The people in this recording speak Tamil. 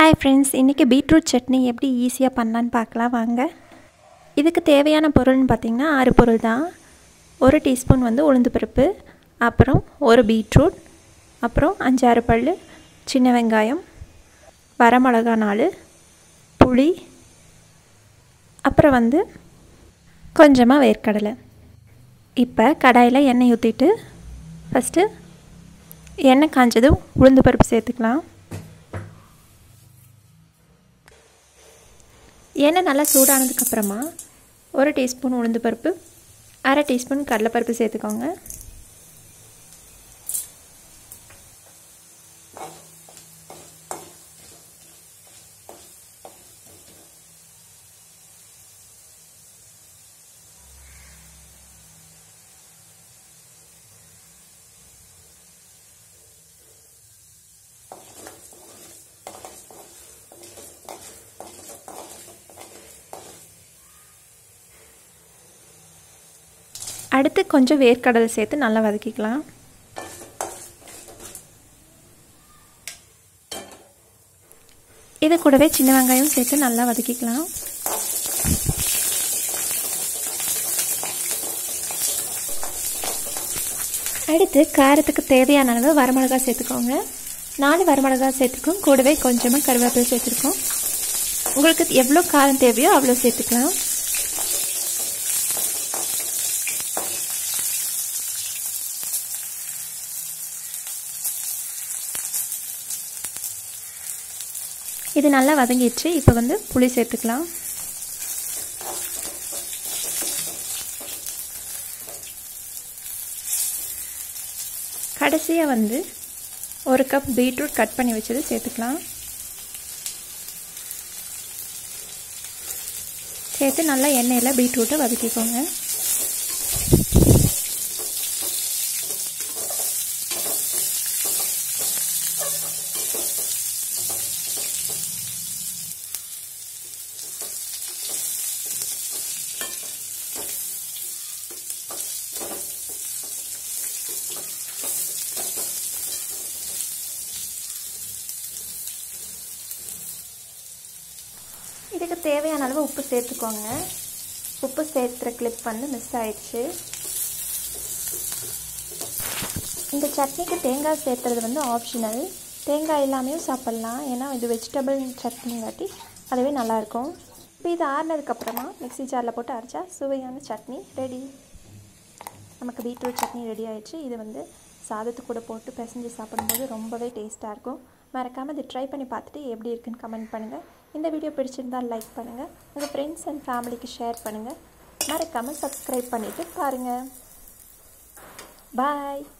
ஹாய் ஃப்ரெண்ட்ஸ் இன்றைக்கி பீட்ரூட் சட்னி எப்படி ஈஸியாக பண்ணலான்னு பார்க்கலாம் வாங்க இதுக்கு தேவையான பொருள்னு பார்த்திங்கன்னா ஆறு பொருள் தான் ஒரு டீஸ்பூன் வந்து உளுந்து பருப்பு அப்புறம் ஒரு பீட்ரூட் அப்புறம் அஞ்சாறு பல் சின்ன வெங்காயம் வரமிளகா நாலு புளி அப்புறம் வந்து கொஞ்சமாக வேர்க்கடலை இப்போ கடாயில் எண்ணெய் ஊற்றிட்டு ஃபஸ்ட்டு எண்ணெய் காஞ்சதும் உளுந்து பருப்பு சேர்த்துக்கலாம் எண்ணெய் நல்லா சூடானதுக்கப்புறமா ஒரு டீஸ்பூன் உளுந்து பருப்பு அரை டீஸ்பூன் கடலைப்பருப்பு சேர்த்துக்கோங்க அடுத்து கொஞ்சம் வேர்க்கடலை சேர்த்து நல்லா வதக்கிக்கலாம் இது கூடவே சின்ன வெங்காயம் சேர்த்து நல்லா வதக்கிக்கலாம் அடுத்து காரத்துக்கு தேவையான அளவு வரமிளகா சேர்த்துக்கோங்க நாலு வரமிளகா சேர்த்துக்கோம் கூடவே கொஞ்சமாக கருவேப்பிலை சேர்த்துருக்கோம் உங்களுக்கு எவ்வளோ காரம் தேவையோ அவ்வளோ சேர்த்துக்கலாம் இது நல்லா வதங்கிடுச்சு இப்போ வந்து புளி சேர்த்துக்கலாம் கடைசியாக வந்து ஒரு கப் பீட்ரூட் கட் பண்ணி வச்சது சேர்த்துக்கலாம் சேர்த்து நல்லா எண்ணெயில் பீட்ரூட்டை வதக்கிக்கோங்க இதுக்கு தேவையான அளவு உப்பு சேர்த்துக்கோங்க உப்பு சேர்த்துற கிளிப் வந்து மிஸ் ஆயிடுச்சு இந்த சட்னிக்கு தேங்காய் சேர்த்துறது வந்து ஆப்ஷனல் தேங்காய் இல்லாமையும் சாப்பிட்லாம் ஏன்னா இது வெஜிடபிள் சட்னிங்காட்டி அதுவே நல்லாயிருக்கும் இப்போ இது ஆறினதுக்கப்புறமா மிக்சி ஜாரில் போட்டு அரைச்சா சுவையான சட்னி ரெடி நமக்கு பீட்ரூட் சட்னி ரெடி ஆயிடுச்சு இது வந்து சாதத்து கூட போட்டு பிசைஞ்சு சாப்பிடும்போது ரொம்பவே டேஸ்ட்டாக இருக்கும் மறக்காமல் இது ட்ரை பண்ணி பார்த்துட்டு எப்படி இருக்குன்னு கமெண்ட் பண்ணுங்கள் இந்த வீடியோ பிடிச்சிருந்தால் லைக் பண்ணுங்கள் உங்கள் ஃப்ரெண்ட்ஸ் அண்ட் ஃபேமிலிக்கு ஷேர் பண்ணுங்கள் மறக்காமல் சப்ஸ்கிரைப் பண்ணிவிட்டு பாருங்கள் பாய்